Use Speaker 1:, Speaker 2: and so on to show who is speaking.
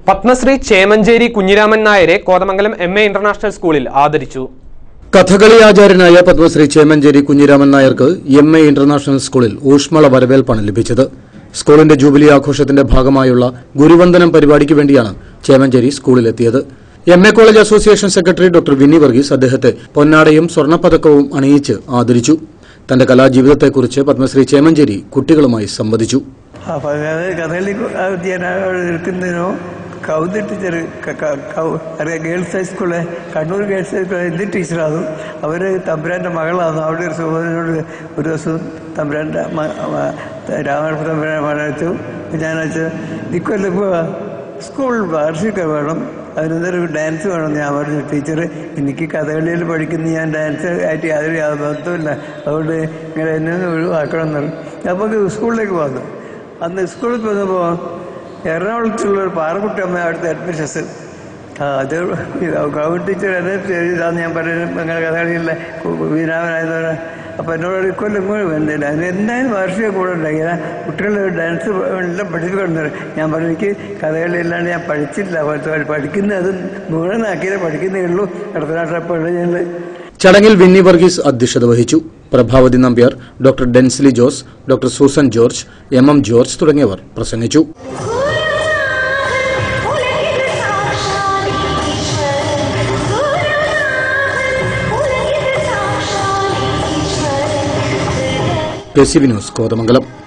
Speaker 1: പത്മശ്രീ ചേമഞ്ചേരി കുഞ്ഞിരാമൻ നായരെ Kothamangalam M A international സ്കൂളിൽ ആദരിച്ചു
Speaker 2: കഥകളി ആചാര്യനായ പത്മശ്രീ ചേമഞ്ചേരി കുഞ്ഞിരാമൻ നായർക്ക് എം എ ഇന്റർനാഷണൽ സ്കൂളിൽ ഊഷ്മള വരവേൽപ്പാണ് ലഭിച്ചത് സ്കൂളിന്റെ ജൂബിലി ആഘോഷത്തിന്റെ ഭാഗമായുള്ള ഗുരുവന്ദനം പരിപാടിക്ക് വേണ്ടിയാണ് ചേമഞ്ചേരി സ്കൂളിലെത്തിയത് M A college association secretary doctor Winnie Varghese അദ്ദേഹത്തെ പൊന്നാടയും സ്വർണ്ണപ്പതക്കവും അണിയിച്ച് ആദരിച്ചു തന്റെ കലാജീവിതത്തെക്കുറിച്ച് പത്മശ്രീ ചേമഞ്ചേരി കുട്ടികളുമായി സംവദിച്ചു
Speaker 3: അപ്പോൾ അത് കഥകളി അധ്യയനം നിൽക്കുന്നതിനോ കൗതി ടീച്ചർ അറിയാം ഗേൾസ് ഹൈസ്കൂള് കണ്ണൂർ ഗേൾസ് ഹൈസ്കൂളിൽ ഹിന്ദി ടീച്ചറാണ് അവർ തമ്പുരാൻ്റെ മകളാണ് അവിടെ ഒരു സഹോദരനോട് ഒരു ദിവസം തമ്പുരാൻ്റെ രാമകൃഷ്ണ തമ്പുരാൻ മകളച്ചു ഞാൻ വെച്ചാൽ ഇക്കൊല്ലം ഇപ്പോൾ സ്കൂൾ വാർഷിക വേണം അതിനൊരു ഡാൻസ് വേണം ഞാൻ പറഞ്ഞു ടീച്ചർ എനിക്ക് കഥകളിയിൽ പഠിക്കുന്ന ഞാൻ ഡാൻസ് ആയിട്ട് യാതൊരു ബന്ധമില്ല അതുകൊണ്ട് ഇങ്ങനെ എന്നെ ഒന്ന് ഒഴിവാക്കണം എന്ന് പറഞ്ഞു അപ്പോൾ സ്കൂളിലേക്ക് വന്നു അന്ന് സ്കൂളിൽ വന്നപ്പോൾ എറണാകുളത്തുള്ള ഒരു പാറക്കുട്ടമ്മ അവിടുത്തെ അഡ്മിഷൻസ് ആ അത് ഗവൺമെൻറ് ടീച്ചർ എന്നെ ചെയ്താന്ന് ഞാൻ പറയുന്നത് അങ്ങനെ കഥകളിയിലെ വീരാമനായതുകൊണ്ട് അപ്പോൾ എന്നോട് ഇക്കൊല്ലം ഇങ്ങോട്ട് വേണ്ടില്ല അതിന് എന്തായാലും വാർഷിക കൂടെ ഉണ്ടായി കുട്ടികൾ ഡാൻസ് എല്ലാം പഠിപ്പിക്കുന്നുണ്ട് ഞാൻ പറഞ്ഞു എനിക്ക് കഥകളി അല്ലാണ്ട് ഞാൻ പഠിച്ചില്ല അപ്പോൾ പഠിക്കുന്നത് അത് മുഴുവനാക്കിയാലേ പഠിക്കുന്നേ ഉള്ളൂ കടത്തനാട്ടപ്പോൾ ഞങ്ങൾ
Speaker 2: ചടങ്ങിൽ വിന്നി വർഗീസ് അധ്യക്ഷത വഹിച്ചു Prabhavathi Nambiar doctor Densly Jose doctor Susan George M M George തുടങ്ങിയവർ പ്രസംഗിച്ചു K C V news Kothamangalam